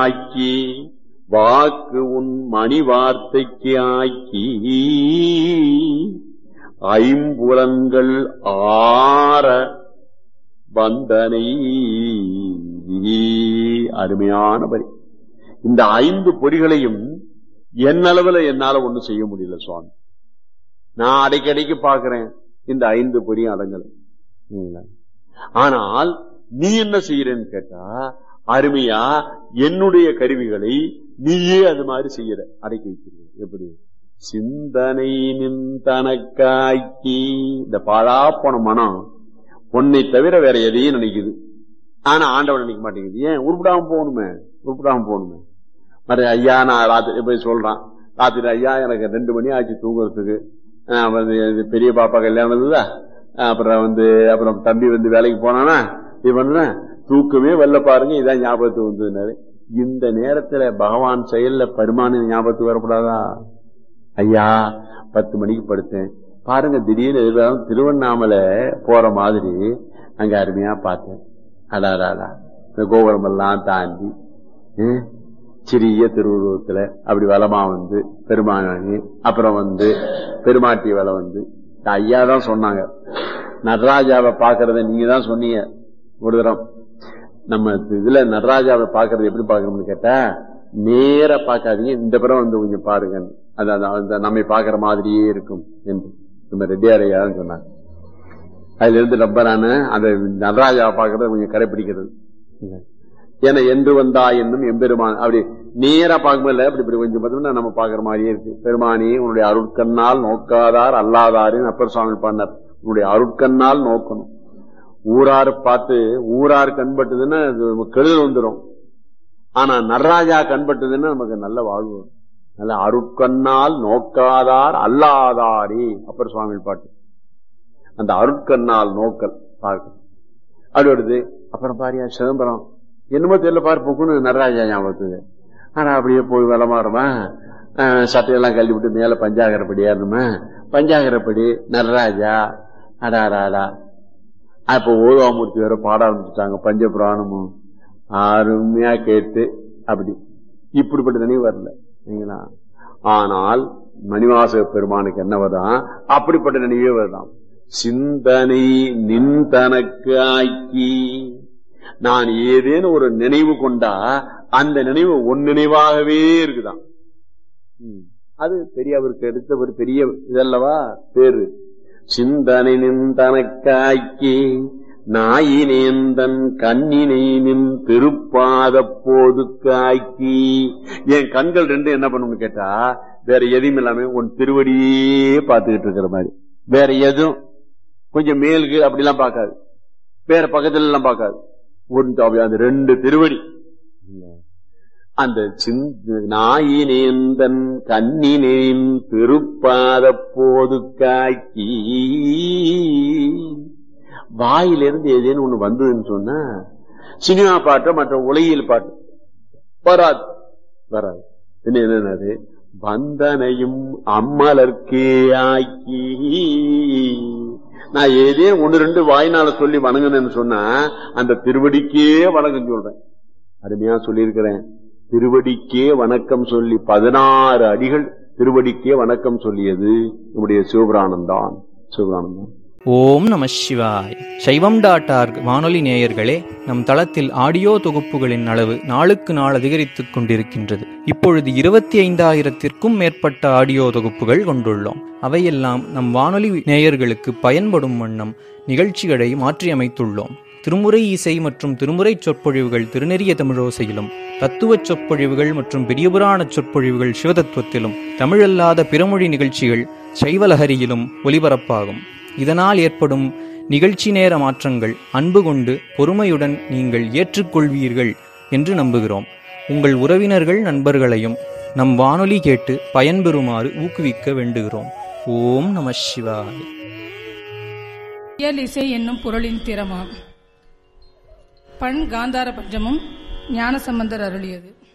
ஆக்கி வாக்கு உன் மணி வார்த்தைக்கு ஆக்கி ஐம்புலன்கள் ஆற வந்தனை அருமையான பரி இந்த ஐந்து பொறிகளையும் என்னளவுல என்னால ஒண்ணும் செய்ய முடியல சுவாமி நான் அடைக்கடிக்கு பாக்குறேன் இந்த ஐந்து பொறியும் அடங்கல சரிங்களா? ஆனால் நீ என்ன செய்யறன்னு கேட்டா அருமையா என்னுடைய கருவிகளை நீயே அது மாதிரி செய்யற அடக்கி வைக்கிறது எப்படி சிந்தனை நின் தனக்காக்கி இந்த பாழா போன மனம் உன்னை தவிர வேற எதையும் நினைக்குது ஆனா ஆண்டவன் நினைக்க மாட்டேங்குது ஏன் உருப்பிடாம போகணுமே உருப்பிடாம போகணுமே மற்ற ஐயா நான் ராத்திரி போய் சொல்றான் ராத்திரி ஐயா எனக்கு ரெண்டு மணி ஆச்சு தூங்குறதுக்கு ஆஹ் வந்து இது பெரிய பாப்பா கல்யாணம் இருந்ததா ஆஹ் அப்புறம் வந்து அப்புறம் தம்பி வந்து வேலைக்கு போனானா இது பண்ணுறேன் தூக்கமே வரல பாருங்க இதான் ஞாபகத்துக்கு வந்ததுனாரு இந்த நேரத்துல பகவான் செயல்ல பருமான ஞாபகத்துக்கு வரக்கூடாதா ஐயா பத்து மணிக்கு படுத்தேன் பாருங்க திடீர்னு எதிர்பார்த்து திருவண்ணாமலை போற மாதிரி அங்க அருமையா பார்த்தேன் அடாடாடா இந்த கோபுரம் எல்லாம் தாண்டி ஹம், சிறிய திருவுருவத்துல அப்படி வலமா வந்து பெருமானி அப்புறம் வந்து பெருமாட்டி வலை வந்து இந்த ஐயா தான் சொன்னாங்க நடராஜாவை பாக்குறத நீங்க தான் சொன்னீங்க ஒரு தரம் நம்ம இதுல நடராஜாவை பாக்குறது எப்படி பாக்கணும்னு கேட்டா நேரா பார்க்காதீங்க இந்த புறம் வந்து கொஞ்சம் பாருங்க அது அது- அந்த நம்மை பாக்குற மாதிரியே இருக்கும் என்று நம்ம ரெட்டியாரையான்னு சொன்னாங்க அதுல இருந்து ரொம்ப நானு அந்த நடராஜாவை பாக்குறத கொஞ்சம் கடைபிடிக்கிறது ஏன்னா என்று வந்தா என்னும் எம்பெருமான் அப்படி நேரா பார்க்கும்போது அப்படி இப்படி கொஞ்சம் பார்த்தோம்னா நம்ம பாக்குற மாதிரியே இருக்கு பெருமானி உன்னுடைய அருட்கண்ணால் நோக்காதார் அல்லாதாருன்னு அப்பர் சுவாமி பண்ணார் உன்னுடைய அருட்கண்ணால் நோக்கணும் ஊரார் பார்த்து ஊரார் கண்பட்டதுன்னா அது கெடுதல் வந்துடும் ஆனா நடராஜா கண்பட்டதுன்னா நமக்கு நல்ல வாழ்வு வரும். நல்ல அருட்கண்ணால் நோக்காதார் அல்லாதாரே அப்பர் சுவாமி பாட்டு அந்த அருட்கண்ணால் நோக்கல் பார்க்கணும் அப்படி வருது அப்புறம் பாரியா சிதம்பரம் என்னமோ தெரியல பாரு பொக்குன்னு நடராஜா ஞாபகத்துக்கு ஆனா அப்படியே போய் விளமாறுமா சட்டையெல்லாம் கழட்டி விட்டு மேல பஞ்சாகரப்படி ஏறணுமா பஞ்சாகரப்படி நடராஜா அடாடாடா அப்ப ஓதுவாமூர்த்தி வேற பாட ஆரம்பிச்சுட்டாங்க பஞ்சபுராணமும் அருமையா கேட்டு அப்படி இப்படிப்பட்ட நினைவு வரல சரிங்களா ஆனால் மணிவாசக பெருமானுக்கு என்ன வருதான் அப்படிப்பட்ட நினைவே வருதாம் சிந்தனை நின் தனக்கு ஆக்கி நான் ஏதேனும் ஒரு நினைவு கொண்டா அந்த நினைவு ஒன் நினைவாகவே இருக்குதாம் ம். அது பெரியவருக்கு எடுத்த ஒரு பெரிய இதல்லவா பேரு சிந்தனை நின் தனக்காக்கி நாயினேந்தன் கண்ணினை நின் திருப்பாத போது காக்கி என் கண்கள் ரெண்டு என்ன பண்ணும்னு கேட்டா வேற எதையும் இல்லாம உன் திருவடியே பார்த்துக்கிட்டு இருக்கிற மாதிரி வேற எதுவும் கொஞ்சம் மேலுக்கு அப்படிலாம் பார்க்காது வேற பக்கத்துல எல்லாம் பார்க்காது ஒன் அப்படி அந்த ரெண்டு திருவடி அந்த சிந்த நாயினேந்தன் கண்ணினேன் திருப்பாத போது காக்கி வாயிலிருந்து ஏதேனும் ஒண்ணு வந்ததுன்னு சொன்னா சினிமா பாட்டு மற்ற உலகியல் பாட்டு வராது வராது என்ன என்னது வந்தனையும் அம்மலர்க்கே ஆக்கி நான் ஏதே ஒன்னு ரெண்டு வாய்னால சொல்லி வணங்கணும்னு சொன்னா அந்த திருவடிக்கே வணக்கம் சொல்றேன் அருமையா சொல்லியிருக்கிறேன் திருவடிக்கே வணக்கம் சொல்லி பதினாறு அடிகள் திருவடிக்கே வணக்கம் சொல்லியது நம்முடைய சிவபுராணம் தான் சிவபுராணம் தான் ஓம் நம சிவாய் சைவம் டாட் ஆர்க் வானொலி நேயர்களே நம் தளத்தில் ஆடியோ தொகுப்புகளின் அளவு நாளுக்கு நாள் அதிகரித்துக் கொண்டிருக்கின்றது இப்பொழுது இருபத்தி ஐந்தாயிரத்திற்கும் மேற்பட்ட ஆடியோ தொகுப்புகள் கொண்டுள்ளோம் அவையெல்லாம் நம் வானொலி நேயர்களுக்கு பயன்படும் வண்ணம் நிகழ்ச்சிகளை மாற்றியமைத்துள்ளோம் திருமுறை இசை மற்றும் திருமுறை சொற்பொழிவுகள் திருநெறிய தமிழோசையிலும் தத்துவச் சொற்பொழிவுகள் மற்றும் பெரியபுராண சொற்பொழிவுகள் சிவதத்துவத்திலும் தமிழல்லாத பிறமொழி நிகழ்ச்சிகள் சைவலஹரியிலும் ஒலிபரப்பாகும் இதனால் ஏற்படும் நிகழ்ச்சி நேர மாற்றங்கள் அன்பு கொண்டு பொறுமையுடன் நீங்கள் ஏற்றுக்கொள்வீர்கள் என்று நம்புகிறோம் உங்கள் உறவினர்கள் நண்பர்களையும் நம் வானொலி கேட்டு பயன்பெறுமாறு ஊக்குவிக்க வேண்டுகிறோம் ஓம் நம சிவாய் இயல் இசை என்னும் பொருளின் திறமாம் பண் காந்தார பஞ்சமும் ஞானசம்பந்தர் அருளியது